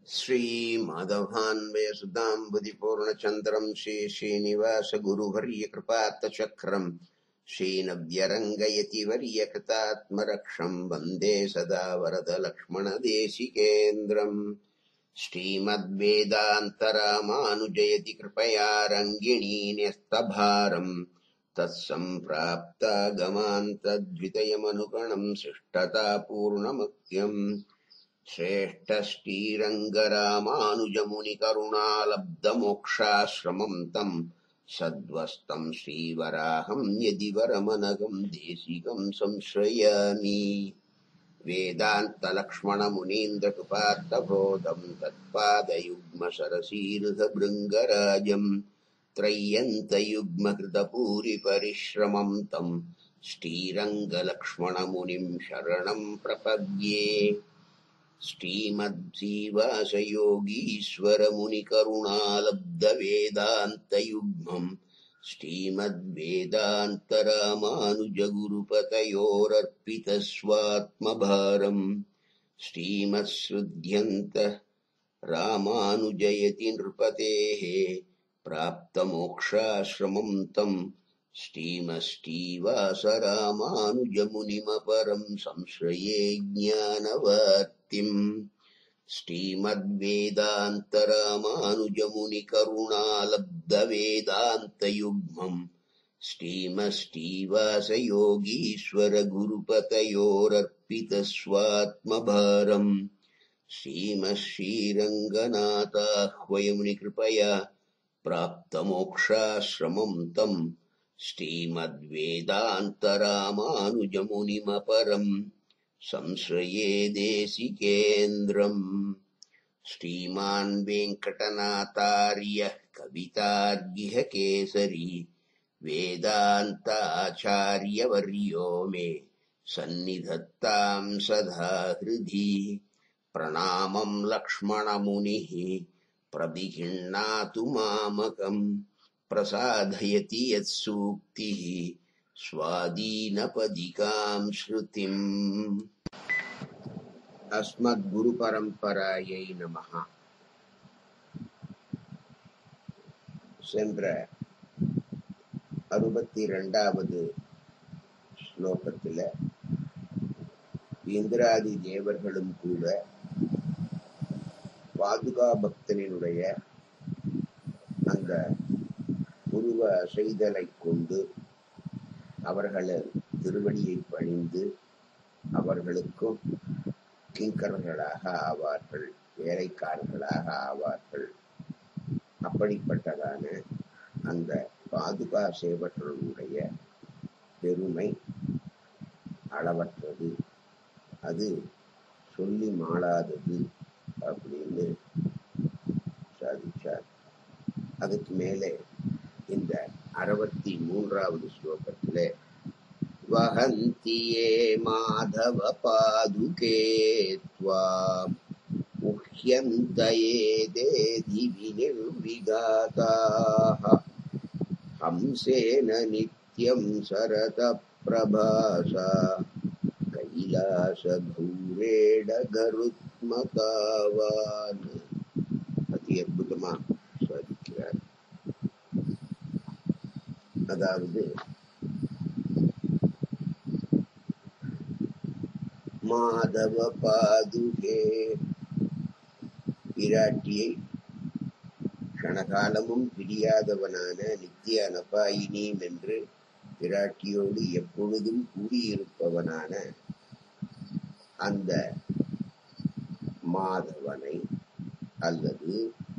श्रीमाधवान्वयसुताम्बुदिपूर्णचन्द्रम् श्रीश्रीनिवासगुरुवर्यकृपात्तचक्रम् श्रीनव्यरङ्गयतिवर्यकृतात्मरक्षम् वन्दे सदा वरदलक्ष्मणदेशिकेन्द्रम् श्रीमद्वेदान्तरामानुजयति कृपया रङ्गिणी न्यस्तभारम् तत्सम्प्राप्तागमान्तद्वितयमनुगणम् शिष्टतापूर्णमत्यम् श्रेष्ठश्रीरङ्गरामानुजमुनिकरुणालब्धमोक्षाश्रमम् तम् सद्वस्तम् श्रीवराहम् यदि वरमनघम् देशिकम् संश्रयामि वेदान्तलक्ष्मणमुनीन्द्रकृपात्तबोधम् तत्पादयुग्मसरसीरुधभृङ्गराजम् त्रय्यन्तयुग्मकृतपूरिपरिश्रमम् तम् श्रीरङ्गलक्ष्मणमुनिम् शरणम् प्रपद्ये श्रीमद्जीवासयोगीश्वरमुनिकरुणालब्धवेदान्तयुग्मम् श्रीमद्वेदान्तरामानुजगुरुपतयोरर्पितस्वात्मभारम् श्रीमत्सृध्यन्त रामानुजयति नृपतेः प्राप्तमोक्षाश्रमम् तम् श्रीमष्टीवासरामानुजमुनिमपरम् संश्रये ज्ञानवर्तिम् श्रीमद्वेदान्तरामानुजमुनिकरुणालब्धवेदान्तयुग्मम् श्रीमष्टीवासयोगीश्वरगुरुपतयोरर्पितस्वात्मभारम् श्रीमश्रीरङ्गनाथाह्वयमुनिकृपया प्राप्तमोक्षाश्रमम् तम् श्रीमद्वेदान्तरामानुजमुनिमपरम् संश्रये देशिकेन्द्रम् श्रीमान् वेङ्कटनाथार्य कवितार्गिह केसरी वेदान्ताचार्यवर्यो मे सन्निधत्ताम् सदा हृदि प्रणामम् लक्ष्मणमुनिः प्रदिहिण्णातु मामकम् प्रसादयति यत्सूक्तिः स्वादीनपदिकाम् श्रुतिम् அஸ்மத்குருபரம்பராயை நமஹ சென்ற அறுபத்தி இரண்டாவது ஸ்லோகத்தில் இந்திராதி தேவர்களும் கூட பாதுகா பக்தனினுடைய அந்த உருவ செய்தலை கொண்டு அவர்கள் திருவடியை பணிந்து அவர்களுக்கும் கிங்கர்களாக ஆவார்கள் வேலைக்காரர்களாக ஆவார்கள் அப்படிப்பட்டதான அந்த பாதுகா சேவர்களுடைய பெருமை அளவற்றது அது சொல்லி மாளாதது அப்படின்னு சாதிச்சார் அதுக்கு மேலே இந்த அறுபத்தி மூன்றாவது ஸ்லோகத்திலே वहन्ति ये माधवपादुके त्वाम् मुह्यन्त ये देधि विनिर्विघाताः हंसेन नित्यम् सरतप्रभासा கைலாசூரேடகருத்மகாவான் அதி அற்புதமா சாதிக்கிறார் அதாவது மாதவ பாதுகே பிராட்டியை கணகாலமும் பிரியாதவனான நித்திய அனபாயினீம் என்று பிராட்டியோடு எப்பொழுதும் கூடியிருப்பவனான அந்த மாதவனை அல்லது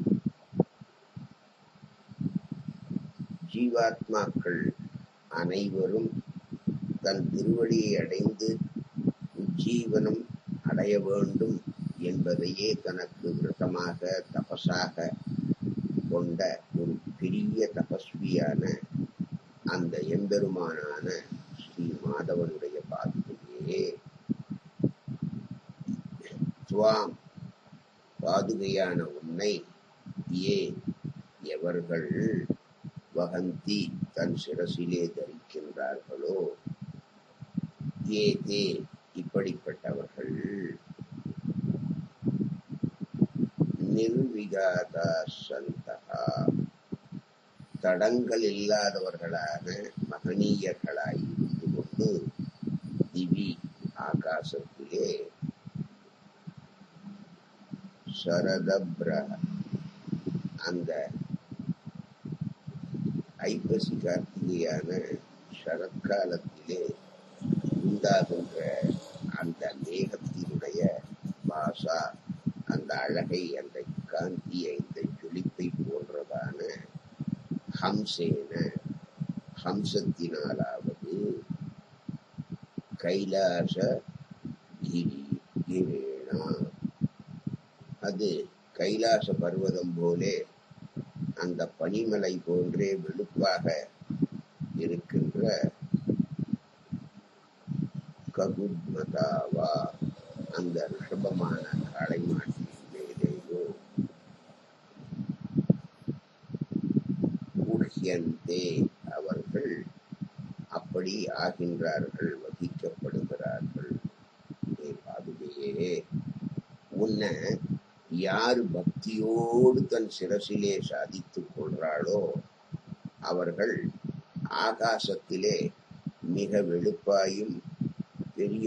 ஜீவாத்மாக்கள் அனைவரும் தன் திருவடியை அடைந்து உஜ்ஜீவனம் அடைய வேண்டும் என்பதையே தனக்கு விரதமாக தபசாக கொண்ட ஒரு பெரிய தபஸ்வியான அந்த எம்பெருமானான ஸ்ரீ மாதவனுடைய பாதுகையே துவாம் பாதுகையான உன்னை ஏ எவர்கள் வகந்தி தன் சிரசிலே தரிக்கின்றார்களோ ஏ தே இப்படிப்பட்டவர்கள் அனிர்விகாதா சந்தகா தடங்கள் இல்லாதவர்களான மகனீயர்களாய் இருந்து கொண்டு திவி ஆகாசத்திலே சரதப்ர அந்த ஐப்பசி கார்த்திகையான சரத்காலத்திலே உண்டாகின்ற அந்த மேகத்தினுடைய பாசா அந்த அழகை அந்த காந்தியை இந்த ஜொலிப்பை போன்றதான ஹம்சேன ஹம்சத்தினாலாவது கைலாச கிரி கிரேணா அது கைலாச பர்வதம் போலே அந்த பனிமலை போன்றே வெளுப்பாக இருக்கின்ற ககுத்மதாவா அந்த ரிஷபமான காளை மாட்டின் மேலேயோ ஊஹ்யந்தே அவர்கள் அப்படி ஆகின்றார்கள் வகிக்கப்படுகிறார்கள் ஏ பாதுகையே உன்னை யார் பக்தியோடு தன் சிரசிலே சாதித்துக் கொள்றாளோ அவர்கள் ஆகாசத்திலே மிக வெளுப்பாயும் பெரிய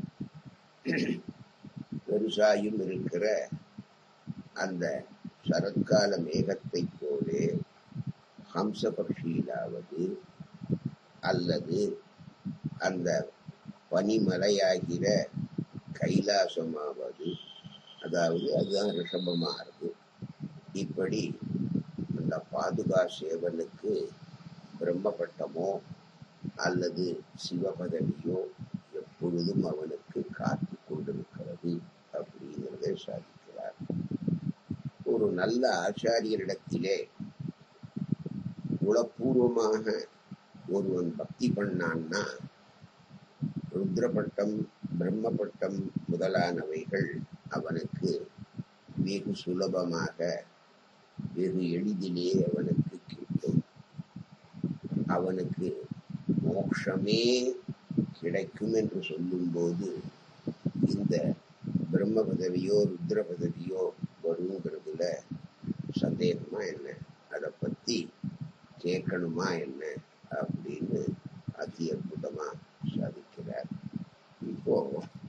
பெருசாயும் இருக்கிற அந்த சரத்கால மேகத்தைப் போலே ஹம்சபக்ஷியிலாவது அல்லது அந்த பனிமலையாகிற கைலாசமாவது அதாவது அதுதான் ரிஷபமாகிறது இப்படி அந்த பாதுகா சேவனுக்கு பிரம்ம பட்டமோ அல்லது சிவபதவியோ எப்பொழுதும் அவனுக்கு காத்து கொண்டிருக்கிறது அப்படிங்கிறதை சாதிக்கிறார் ஒரு நல்ல ஆச்சாரியரிடத்திலே குலப்பூர்வமாக ஒருவன் பக்தி பண்ணான்னா ருத்ரபட்டம் பிரம்மபட்டம் முதலானவைகள் அவனுக்கு வெகு சுலபமாக வெகு எளிதிலே அவனுக்கு கிட்டும் அவனுக்கு மோட்சமே கிடைக்கும் என்று சொல்லும்போது இந்த பிரம்ம பதவியோ ருத்ர பதவியோ வருங்கிறதுல சந்தேகமா என்ன அதை பத்தி கேட்கணுமா என்ன அப்படின்னு அதி அற்புதமா சாதிக்கிறார் இப்போ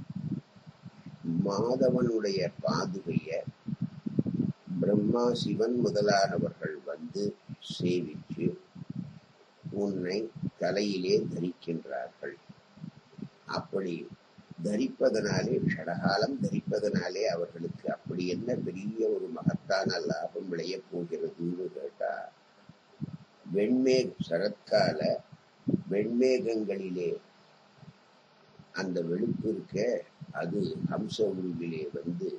மாதவனுடைய பாதுகைய பிரம்மா சிவன் முதலானவர்கள் வந்து சேவிச்சு உன்னை தலையிலே தரிக்கின்றார்கள் அப்படி தரிப்பதனாலே ஷடகாலம் தரிப்பதனாலே அவர்களுக்கு அப்படி என்ன பெரிய ஒரு மகத்தான லாபம் விளையப் போகிறதுன்னு கேட்டா வெண்மே சரத்கால வெண்மேகங்களிலே அந்த வெளுப்பு இருக்க அது ஹம்ச உருவிலே வந்து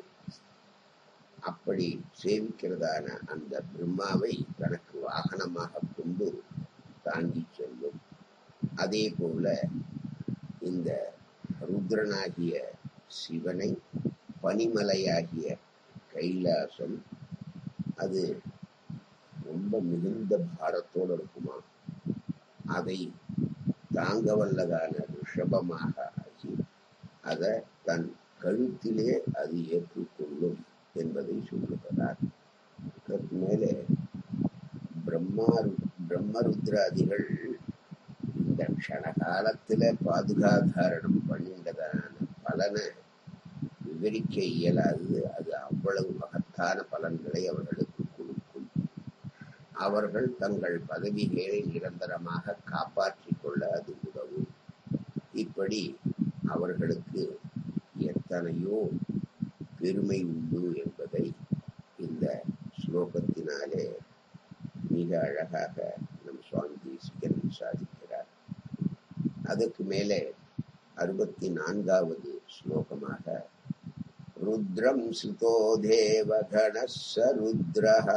அப்படி சேவிக்கிறதான அந்த பிரம்மாவை தனக்கு வாகனமாக கொண்டு தாங்கி செல்லும் அதே போல இந்த ருத்ரனாகிய சிவனை பனிமலையாகிய கைலாசம் அது ரொம்ப மிகுந்த பாரத்தோடு இருக்குமா அதை தாங்க வல்லதான ரிஷபமாக ஆகி அதை தன் கழுத்திலே அது ஏற்றுக்கொள்ளும் என்பதை சொல்லுகிறார் அதற்கு மேலே பிரம்மா பிரம்மருத்ராதிகள் இந்த க்ஷணகாலத்துல பாதுகாதாரணம் பண்ணின்றதான பலனை விவரிக்க இயலாது அது அவ்வளவு மகத்தான பலன்களை அவர்களுக்கு கொடுக்கும் அவர்கள் தங்கள் பதவிகளை நிரந்தரமாக காப்பாற்றிக் கொள்ள அது உதவும் இப்படி அவர்களுக்கு எத்தனையோ பெருமை உண்டு என்பதை இந்த ஸ்லோகத்தினாலே மிக அழகாக நம் சுவாமி தேசிகன் சாதிக்கிறார் அதற்கு மேலே அறுபத்தி நான்காவது ஸ்லோகமாக ருத்ரம் சுதோ தேவகணஸ்ஸ ருத்ரः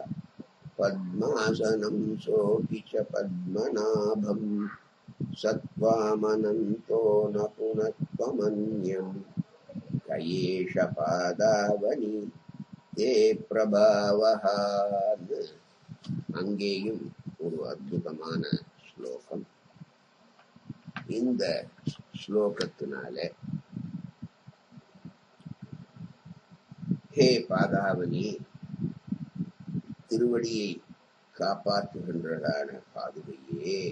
பத்மாசனம் சோபி ச பத்மநாபம் சத்வாமனந்தோ ந புனத்வமன்யம் கயேஷ பாதாவனி தே பிரபாவஹான்னு அங்கேயும் ஒரு அற்புதமான ஸ்லோகம் இந்த ஸ்லோகத்தினால ஹே பாதாவனி திருவடியை காப்பாற்றுகின்றதான பாதுகையே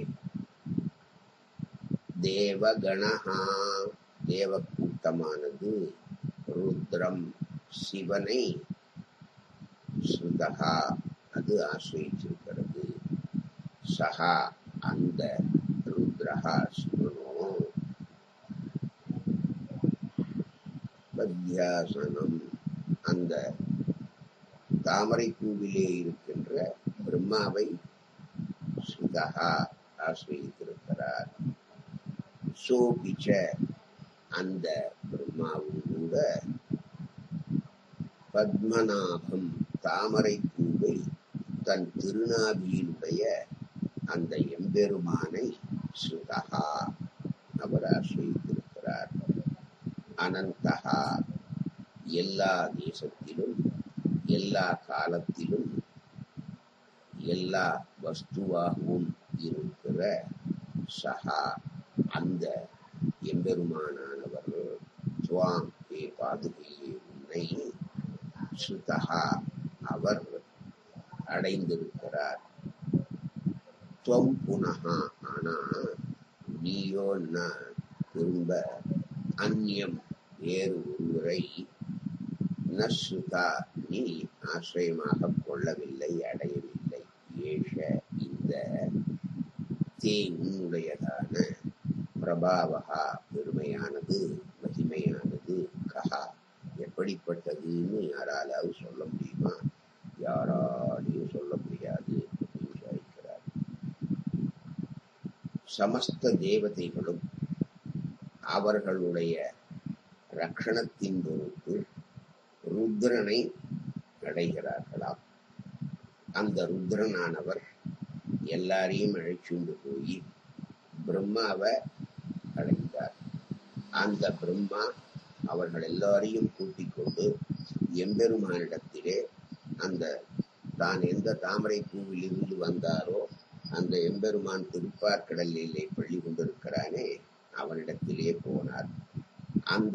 தேவகணஹா தேவ கூட்டமானது ருத்ரம் சிவனை ஸ்ருதகா அது ஆசிரியிருக்கிறது சகா அந்த ருத்ரஹா சிவனோ பத்யாசனம் அந்த தாமரை பூவிலே இருக்கின்ற பிரம்மாவை ஸ்ருதகா ஆசிரியிருக்கிறார் சோபிச்ச அந்த பிரம்மாவும் கூட பத்மநாபம் தாமரை பூவை தன் திருநாபியினுடைய அந்த எம்பெருமானை சுதகா அவர் ஆசிரியிருக்கிறார் அனந்தகா எல்லா தேசத்திலும் எல்லா காலத்திலும் எல்லா வஸ்துவாகவும் இருக்கிற சகா அந்த எம்பெருமானானவர் துவாம் ஏ பாதுகையே உன்னை சுதகா அவர் அடைந்திருக்கிறார் துவம் புனகா ஆனா நீயோ நான் திரும்ப அந்நியம் வேறு ஒருவரை நசுதா நீ ஆசிரியமாக கொள்ளவில்லை அடையவில்லை ஏஷ இந்த தே உன்னுடையதான பிரபாவகா பெருமையானது மகிமையானது கஹா எப்படிப்பட்டதுன்னு யாராலாவது சொல்ல முடியுமா யாராலையும் சொல்ல முடியாது அப்படின்னு சாதிக்கிறார் சமஸ்த தேவதைகளும் அவர்களுடைய ரக்ஷணத்தின் பொருட்டு ருத்ரனை அடைகிறார்களாம் அந்த ருத்ரனானவர் எல்லாரையும் அழைச்சுண்டு போய் பிரம்மாவை அடைந்தார் அந்த பிரம்மா அவர்கள் எல்லாரையும் கூட்டிக் கொண்டு எம்பெருமானிடத்திலே அந்த தான் எந்த தாமரை பூவில் இருந்து வந்தாரோ அந்த எம்பெருமான் திருப்பார்கடலிலே பள்ளி கொண்டிருக்கிறானே அவனிடத்திலே போனார் அந்த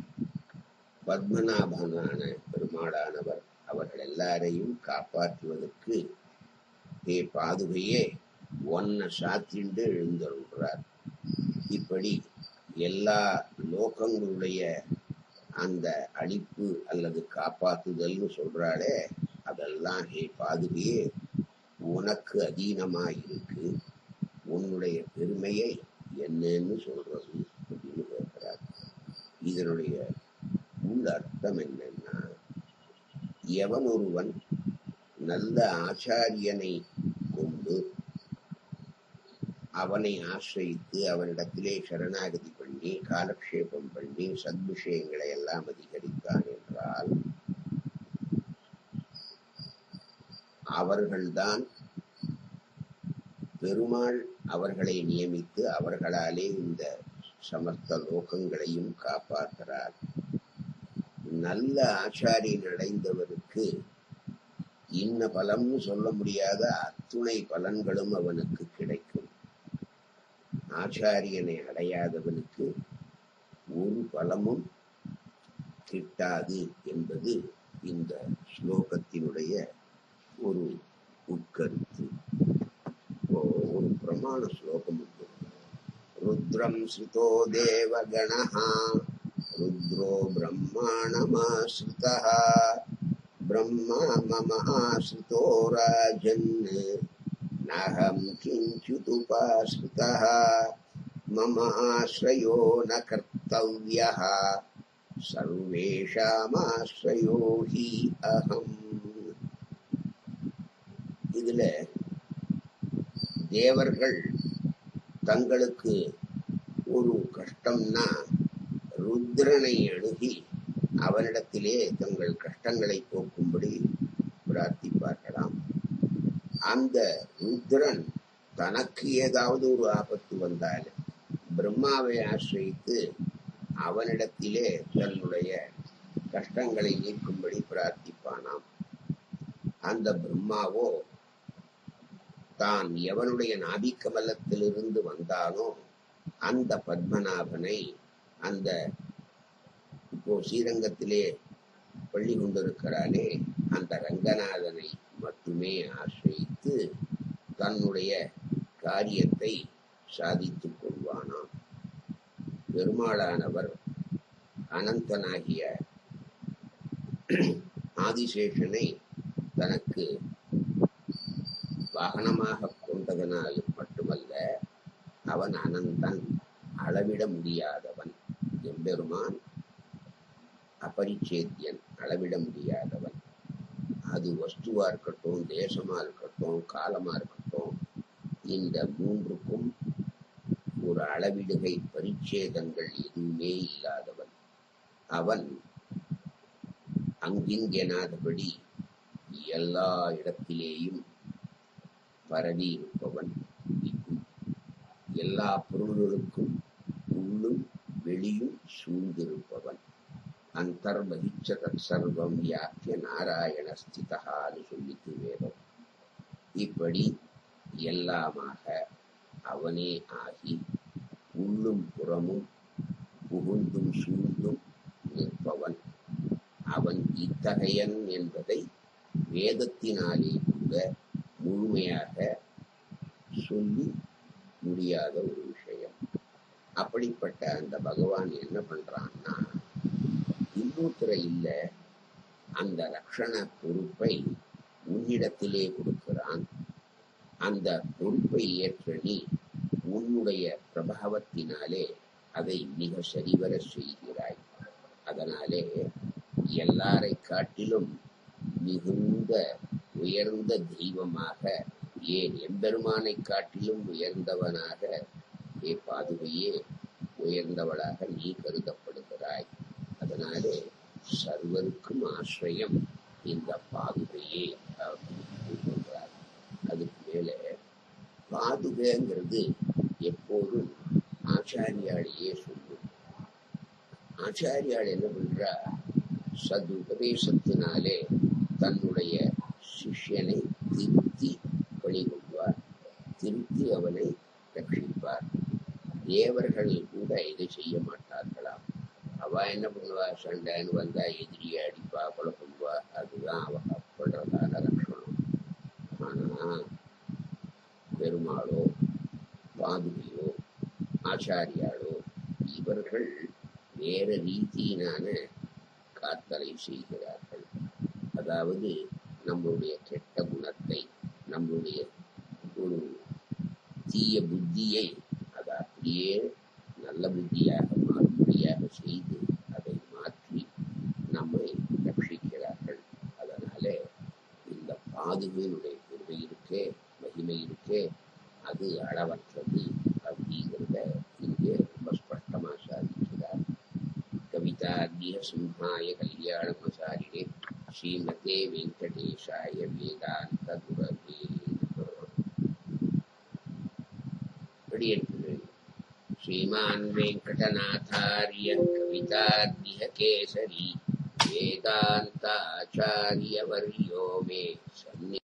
பத்மநாபனான பெருமாளானவர் அவர்கள் எல்லாரையும் காப்பாற்றுவதற்கு ஏ பாதுகையே ஒன்ன சாத்திண்டு எழுந்தருள்கிறார் இப்படி எல்லா லோகங்களுடைய அந்த அழிப்பு அல்லது காப்பாற்றுதல்னு சொல்றாளே அதெல்லாம் ஹே பாதுகையே உனக்கு அதீனமா இருக்கு உன்னுடைய பெருமையை என்னன்னு சொல்றது அப்படின்னு கேட்கிறார் இதனுடைய உள்ள அர்த்தம் என்னன்னா எவன் ஒருவன் நல்ல ஆச்சாரியனை கொண்டு அவனை ஆசிரித்து அவனிடத்திலே சரணாகதி பண்ணி காலக்ஷேபம் பண்ணி சத்விஷயங்களை எல்லாம் அதிகரித்தான் என்றால் அவர்கள்தான் பெருமாள் அவர்களை நியமித்து அவர்களாலே இந்த சமஸ்த லோகங்களையும் காப்பாற்றுறார் நல்ல ஆச்சாரியன் அடைந்தவருக்கு இன்ன பலம்னு சொல்ல முடியாத அத்துணை பலன்களும் அவனுக்கு கிடைக்கும் ஆச்சாரியனை அடையாதவனுக்கு ஒரு பலமும் கிட்டாது என்பது இந்த ஸ்லோகத்தினுடைய ஒரு உட்கருத்து இப்போ ஒரு பிரமாண ஸ்லோகம் உண்டு ருத்ரம் ஸ்ருதோ தேவகணः ருத்ரோ பிரம்மாணமாஸ்ருதः ब्रह्मा मम आश्रितो राजन् नाहं किञ्चिदुपाश्रितः मम आश्रयो न कर्तव्यः सर्वेषामाश्रयो हि अहम् இதுல தேவர்கள் தங்களுக்கு ஒரு கஷ்டம்னா ருத்ரனை அணுகி அவனிடத்திலே தங்கள் கஷ்டங்களை போக்கும்படி பிரார்த்திப்பார்களாம் அந்த ருத்ரன் தனக்கு ஏதாவது ஒரு ஆபத்து வந்தால் பிரம்மாவை ஆசிரித்து அவனிடத்திலே தன்னுடைய கஷ்டங்களை நீக்கும்படி பிரார்த்திப்பானாம் அந்த பிரம்மாவோ தான் எவனுடைய நாபிக்கமலத்திலிருந்து வந்தானோ அந்த பத்மநாபனை அந்த இப்போ ஸ்ரீரங்கத்திலே பள்ளி கொண்டிருக்கிறானே அந்த ரங்கநாதனை மட்டுமே ஆசிரியித்து தன்னுடைய காரியத்தை சாதித்துக் கொள்வானாம் பெருமாளானவர் அனந்தனாகிய ஆதிசேஷனை தனக்கு வாகனமாக கொண்டதனால் மட்டுமல்ல அவன் அனந்தன் அளவிட முடியாதவன் எம்பெருமான் அபரிச்சேத்தியன் அளவிட முடியாதவன் அது வஸ்துவா இருக்கட்டும் தேசமா இருக்கட்டும் காலமா இருக்கட்டும் இந்த மூன்றுக்கும் ஒரு அளவிடுகை பரிச்சேதங்கள் எதுவுமே இல்லாதவன் அவன் அங்கிங்கெனாதபடி எல்லா இடத்திலேயும் பரவி இருப்பவன் எல்லா பொருள்களுக்கும் உள்ளும் வெளியும் சூழ்ந்திருப்பவன் அந்தர்பகிச்ச தத் சர்வம் யாக்கிய நாராயண ஸ்திதகான்னு சொல்லித்து வேதம் இப்படி எல்லாமாக அவனே ஆகி உள்ளும் புறமும் புகுந்தும் சூழ்ந்தும் நிற்பவன் அவன் இத்தகையன் என்பதை வேதத்தினாலே கூட முழுமையாக சொல்லி முடியாத ஒரு விஷயம் அப்படிப்பட்ட அந்த பகவான் என்ன பண்றான்னா இன்னொருத்தர இல்ல அந்த ரக்ஷண பொறுப்பை உன்னிடத்திலே கொடுக்கிறான் அந்த பொறுப்பை ஏற்ற நீ உன்னுடைய பிரபாவத்தினாலே அதை மிக சரிவர செய்கிறாய் அதனாலே எல்லாரை காட்டிலும் மிகுந்த உயர்ந்த தெய்வமாக ஏன் எம்பெருமானை காட்டிலும் உயர்ந்தவனாக ஏ பாதுகையே உயர்ந்தவளாக நீ கருதப்படுகிறாய் அதனாலே சர்வருக்கும் ஆசிரியம் இந்த பாதுகையே அப்படின்னு சொல்றார் அதுக்கு மேல பாதுகைங்கிறது எப்போதும் ஆச்சாரியாலேயே சொல்லும் ஆச்சாரியால் என்ன பண்றா சது உபதேசத்தினாலே தன்னுடைய சிஷ்யனை திருத்தி வழிகொள்வார் திருத்தி அவனை ரட்சிப்பார் தேவர்கள் கூட இதை செய்ய மாட்டார்களாம் அவ என்ன பண்ணுவா சண்டைன்னு வந்தா எதிரியை அடிப்பா கொலை பண்ணுவா அதுதான் அவ பண்றதான லட்சணம் ஆனா பெருமாளோ பாதுகையோ ஆச்சாரியாலோ இவர்கள் வேற ரீதியினான காத்தலை செய்கிறார்கள் அதாவது நம்மளுடைய கெட்ட குணத்தை நம்மளுடைய ஒரு தீய புத்தியை அதை அப்படியே நல்ல புத்தியாக மாறுபடியாக செய்து அதை மாற்றி நம்மை ரட்சிக்கிறார்கள் அதனால இந்த பாதுகையினுடைய பெருமை இருக்கே மகிமை இருக்கே அது அளவற்றது அப்படிங்கிறத இங்கே ரொம்ப ஸ்பஷ்டமா சாதிக்கிறார் கவிதாத்ய சிம்ஹாய கல்யாணமசாரிணே ஸ்ரீமதே வெங்கடேஷாய வேதாந்த குரவே வெளியேற்று श्रीमान् वेङ्कटनाथार्य कवितार्य केसरी वेदान्ताचार्यवर्यो मे सन्नि